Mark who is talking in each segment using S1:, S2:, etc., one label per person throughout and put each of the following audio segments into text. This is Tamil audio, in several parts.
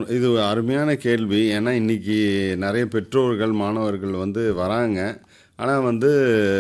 S1: இது ஒரு அருமையான கேள்வி ஏன்னா இன்னைக்கு நிறைய பெற்றோர்கள் மாணவர்கள் வந்து வராங்க ஆனால் வந்து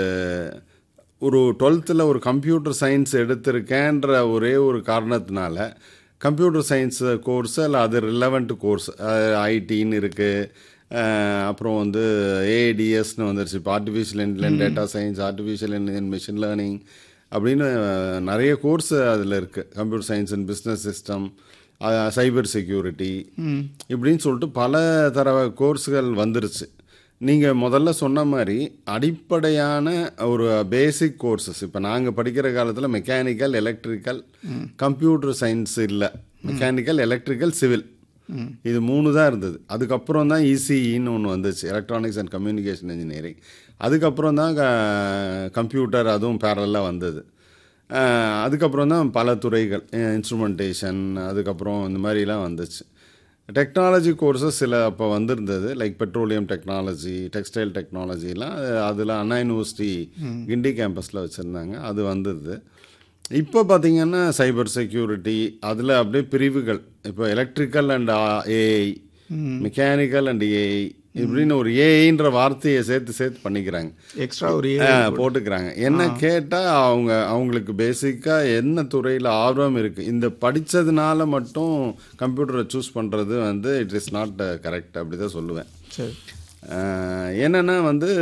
S1: ஒரு டுவெல்த்தில் ஒரு கம்ப்யூட்டர் சயின்ஸ் எடுத்திருக்கேன்ற ஒரே ஒரு காரணத்தினால கம்ப்யூட்டர் சயின்ஸ் கோர்ஸ் இல்லை அது ரிலவெண்ட் கோர்ஸ் ஐடின்னு இருக்குது அப்புறம் வந்து ஏடிஎஸ்னு வந்துருச்சு இப்போ artificial intelligent data science artificial intelligent machine learning அப்படின்னு அஹ், நிறைய கோர்ஸ் அதில் இருக்குது computer science and business system cyber security இப்படின்னு சொல்லிட்டு பல தர கோர்ஸுகள் வந்துருச்சு நீங்கள் முதல்ல சொன்ன மாதிரி அடிப்படையான ஒரு பேசிக் கோர்சஸ் இப்போ நாங்கள் படிக்கிற காலத்தில் மெக்கானிக்கல் எலக்ட்ரிக்கல் கம்ப்யூட்டர் சயின்ஸ் இல்லை மெக்கானிக்கல் எலக்ட்ரிக்கல் சிவில் இது மூணு தான் இருந்தது அதுக்கப்புறம் தான் இசிஇன்னு ஒன்று வந்துச்சு எலக்ட்ரானிக்ஸ் அண்ட் கம்யூனிகேஷன் இன்ஜினியரிங் அதுக்கப்புறம் தான் கம்ப்யூட்டர் அதுவும் பேரலாக வந்தது அஹ், அதுக்கப்புறம் தான் பல துறைகள் இன்ஸ்ட்ருமெண்டேஷன் அதுக்கப்புறம் இந்த மாதிரிலாம் வந்துச்சு டெக்னாலஜி கோர்சஸ் சில அப்போ வந்திருந்தது லைக் பெட்ரோலியம் டெக்னாலஜி டெக்ஸ்டைல் டெக்னாலஜிலாம் அதில் அண்ணா யூனிவர்சிட்டி கிண்டி கேம்பஸில் வச்சுருந்தாங்க அது வந்தது இப்போ பார்த்தீங்கன்னா சைபர் செக்யூரிட்டி அதில் அப்படியே பிரிவுகள் இப்போ electrical and AI mechanical and AI இப்படின்னு ஒரு ஏஐன்ற வார்த்தையை சேர்த்து சேர்த்து பண்ணிக்கிறாங்க
S2: எக்ஸ்ட்ரா ஒரு
S1: ஆ, போட்டுக்கிறாங்க என்ன கேட்டால் அவங்க அவங்களுக்கு பேசிக்காக என்ன துறையில் ஆர்வம் இருக்குது இந்த படித்ததுனால மட்டும் கம்ப்யூட்டரை சூஸ் பண்ணுறது வந்து இட் இஸ் நாட் கரெக்ட் அப்படி தான் சொல்லுவேன்
S2: சரி
S1: ஆஹ் என்னன்னா வந்து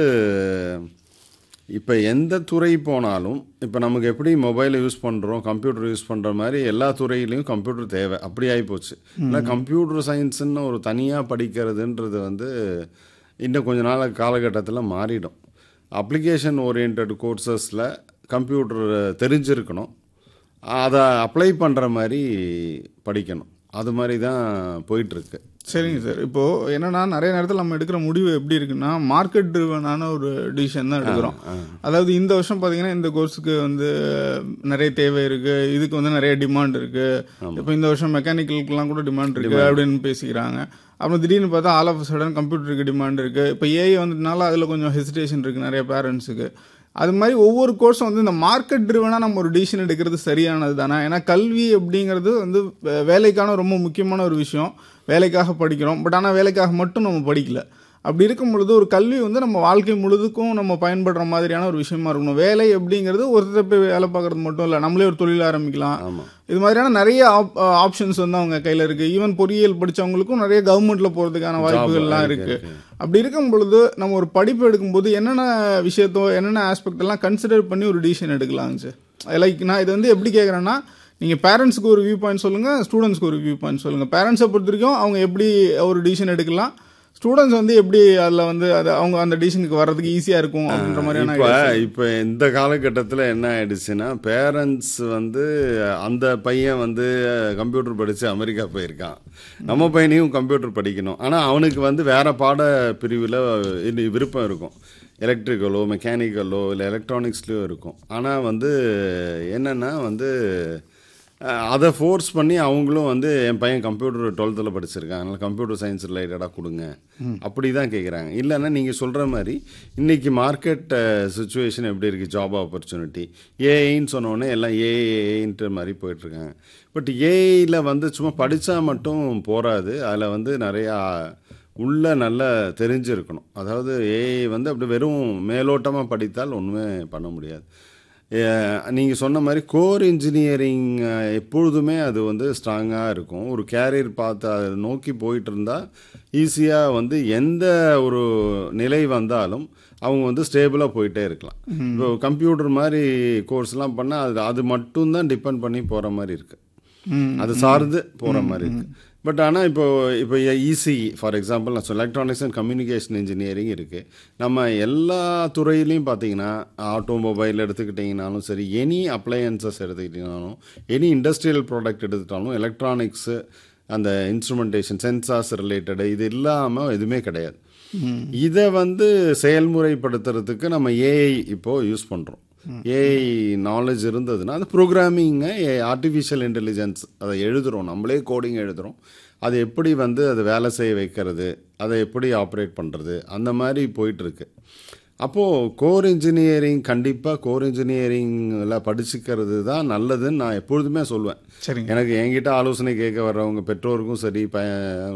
S1: இப்போ எந்த துறை போனாலும் இப்போ நமக்கு எப்படி மொபைலை யூஸ் பண்ணுறோம் கம்ப்யூட்டர் யூஸ் பண்ணுற மாதிரி எல்லா துறையிலையும் கம்ப்யூட்டர் தேவை அப்படி ஆகிப்போச்சு இல்லை கம்ப்யூட்டர் சயின்ஸுன்னு ஒரு தனியாக படிக்கிறதுன்றது வந்து இன்னும் கொஞ்ச நாள் காலகட்டத்தில் மாறிடும் அப்ளிகேஷன் ஓரியன்ட் கோர்சஸில் கம்ப்யூட்டர் தெரிஞ்சிருக்கணும் அதை அப்ளை பண்ணுற மாதிரி படிக்கணும் அது மாதிரி தான் போயிட்டுருக்கு
S2: சரிங்க சார் இப்போ என்னன்னா நிறைய நேரத்தில் நம்ம எடுக்கிற முடிவு எப்படி இருக்குன்னா மார்க்கெட் ட்ரிவனான ஒரு டிசிஷன் தான் எடுக்கிறோம் அதாவது இந்த வருஷம் பார்த்தீங்கன்னா இந்த கோர்ஸுக்கு வந்து நிறைய தேவை இருக்கு இதுக்கு வந்து நிறைய டிமாண்ட் இருக்கு இப்போ இந்த வருஷம் மெக்கானிக்கலுக்குலாம் கூட டிமாண்ட் இருக்கு அப்படின்னு பேசிக்கிறாங்க அப்புறம் திடீர்னு பார்த்தா ஆல் ஆஃப் சடன் கம்ப்யூட்டருக்கு டிமாண்ட் இருக்கு இப்போ ஏஐ வந்ததுனால அதில் கொஞ்சம் ஹெசிடேஷன் இருக்கு நிறைய பேரண்ட்ஸுக்கு அது மாதிரி ஒவ்வொரு கோர்ஸும் வந்து இந்த மார்க்கெட் ட்ரிவனாக நம்ம ஒரு டிசிஷன் எடுக்கிறது சரியானது தானே ஏன்னா கல்வி அப்படிங்கிறது வந்து வே- வேலைக்கான ரொம்ப முக்கியமான ஒரு விஷயம் வேலைக்காக படிக்கிறோம் பட் ஆனால் வேலைக்காக மட்டும் நம்ம படிக்கல அப்படி இருக்கும் பொழுது ஒரு கல்வி வந்து நம்ம வாழ்க்கை முழுதுக்கும் நம்ம பயன்படுற மாதிரியான ஒரு விஷயமா இருக்கணும் வேலை அப்படிங்கிறது ஒருத்தர் போய் வேலை பார்க்கறது மட்டும் இல்லை நம்மளே ஒரு தொழில் ஆரம்பிக்கலாம்
S1: ஆமாம்
S2: இது மாதிரியான நிறைய ஆப்ஷன்ஸ் வந்து அவங்க கையில் இருக்கு ஈவன் பொறியியல் படிச்சவங்களுக்கும் நிறைய கவர்மெண்ட்ல போகிறதுக்கான வாய்ப்புகள்லாம்
S1: இருக்கு,
S2: இருக்கு அப்படி இருக்கும் பொழுது நம்ம ஒரு படிப்பு எடுக்கும்போது என்னென்ன விஷயத்தோ என்னென்ன ஆஸ்பெக்ட் எல்லாம் கன்சிடர் பண்ணி ஒரு டிசிஷன் எடுக்கலாம் சார் லைக் நான் இது வந்து எப்படி கேட்குறேன்னா நீங்கள் பேரண்ட்ஸ்க்கு ஒரு வியூ பாயிண்ட் சொல்லுங்கள் ஸ்டூடெண்ட்ஸ்க்கு ஒரு வியூ பாயிண்ட் சொல்லுங்கள் பேரண்ட்ஸை பொறுத்த வரைக்கும் அவங்க எப்படி ஒரு டிசிஷன் எடுக்கலாம் ஸ்டூடெண்ட்ஸ் வந்து எப்படி அதில் வந்து அது அவங்க அந்த டிசிஷனுக்கு வர்றதுக்கு ஈஸியாக இருக்கும் அப்படின்ற மாதிரியான
S1: இப்போ இப்போ இந்த காலகட்டத்தில் என்ன ஆயிடுச்சுன்னா பேரண்ட்ஸ் வந்து அந்த பையன் வந்து கம்ப்யூட்டர் படித்து அமெரிக்கா போயிருக்கான் நம்ம பையனையும் கம்ப்யூட்டர் படிக்கணும் ஆனால் அவனுக்கு வந்து வேற பாட பிரிவில் இன்னும் விருப்பம் இருக்கும் எலக்ட்ரிக்கலோ மெக்கானிக்கலோ இல்லை எலக்ட்ரானிக்ஸ்லேயோ இருக்கும் ஆனால் வந்து என்னென்னா வந்து அஹ், அதை ஃபோர்ஸ் பண்ணி அவங்களும் வந்து என் பையன் கம்ப்யூட்டர் டுவெல்த்தில் படிச்சிருக்கான் அதனால் கம்ப்யூட்டர் சயின்ஸ் ரிலேட்டடாக கொடுங்க அப்படி தான் கேட்குறாங்க இல்லைன்னா நீங்கள் சொல்கிற மாதிரி இன்றைக்கி மார்க்கெட் சுச்சுவேஷன் எப்படி இருக்குது ஜாப் ஆப்பர்ச்சுனிட்டி ஏஐன்னு சொன்னோடனே எல்லாம் ஏஐன்ட்டு மாதிரி போயிட்டுருக்காங்க பட் ஏஐயில் வந்து சும்மா படித்தா மட்டும் போகாது அதில் வந்து நிறையா உள்ள நல்லா தெரிஞ்சிருக்கணும் அதாவது ஏஐ வந்து அப்படி வெறும் மேலோட்டமாக படித்தால் ஒன்றுமே பண்ண முடியாது நீங்கள் சொன்ன மாதிரி கோர் இன்ஜினியரிங் எப்பொழுதுமே அது வந்து ஸ்ட்ராங்காக இருக்கும் ஒரு கேரியர் பார்த்து அதை நோக்கி போயிட்டு இருந்தால் ஈஸியாக வந்து எந்த ஒரு நிலை வந்தாலும் அவங்க வந்து ஸ்டேபிளாக போயிட்டே இருக்கலாம் இப்போ கம்ப்யூட்டர் மாதிரி கோர்ஸ்லாம் பண்ணால் அது அது மட்டும்தான் டிபெண்ட் பண்ணி போகிற மாதிரி இருக்குது
S2: ம்
S1: அது சார்ந்து போகிற மாதிரி இருக்கு பட் ஆனால் இப்போ இப்போ இசிஇ ஃபார் எக்ஸாம்பிள் நான் சொல்ல எலக்ட்ரானிக்ஸ் அண்ட் கம்யூனிகேஷன் இன்ஜினியரிங் இருக்குது நம்ம எல்லா துறையிலையும் பார்த்தீங்கன்னா ஆட்டோமொபைல் எடுத்துக்கிட்டிங்கனாலும் சரி எனி அப்ளையன்சஸ் எடுத்துக்கிட்டிங்கனாலும் எனி இண்டஸ்ட்ரியல் ப்ராடக்ட் எடுத்துக்கிட்டாலும் எலக்ட்ரானிக்ஸு அந்த இன்ஸ்ட்ருமெண்டேஷன் சென்சார்ஸ் ரிலேட்டடு இது இல்லாமல் எதுவுமே கிடையாது இதை வந்து செயல்முறைப்படுத்துறதுக்கு நம்ம ஏஐ இப்போது யூஸ் பண்ணுறோம் ஏஐ நாலேஜ் இருந்ததுன்னா அது ப்ரோக்ராமிங்கை ஆர்டிஃபிஷியல் இன்டெலிஜென்ஸ் அதை எழுதுகிறோம் நம்மளே கோடிங் எழுதுகிறோம் அது எப்படி வந்து அதை வேலை செய்ய வைக்கிறது அதை எப்படி ஆப்ரேட் பண்ணுறது அந்த மாதிரி போயிட்டுருக்கு அப்போது கோர் இன்ஜினியரிங் கண்டிப்பாக கோர் இன்ஜினியரிங்கில் படிச்சுக்கிறது தான் நல்லதுன்னு நான் எப்பொழுதுமே சொல்லுவேன்
S2: சரிங்க
S1: எனக்கு என்கிட்ட ஆலோசனை கேட்க வர்றவங்க பெற்றோருக்கும் சரி ப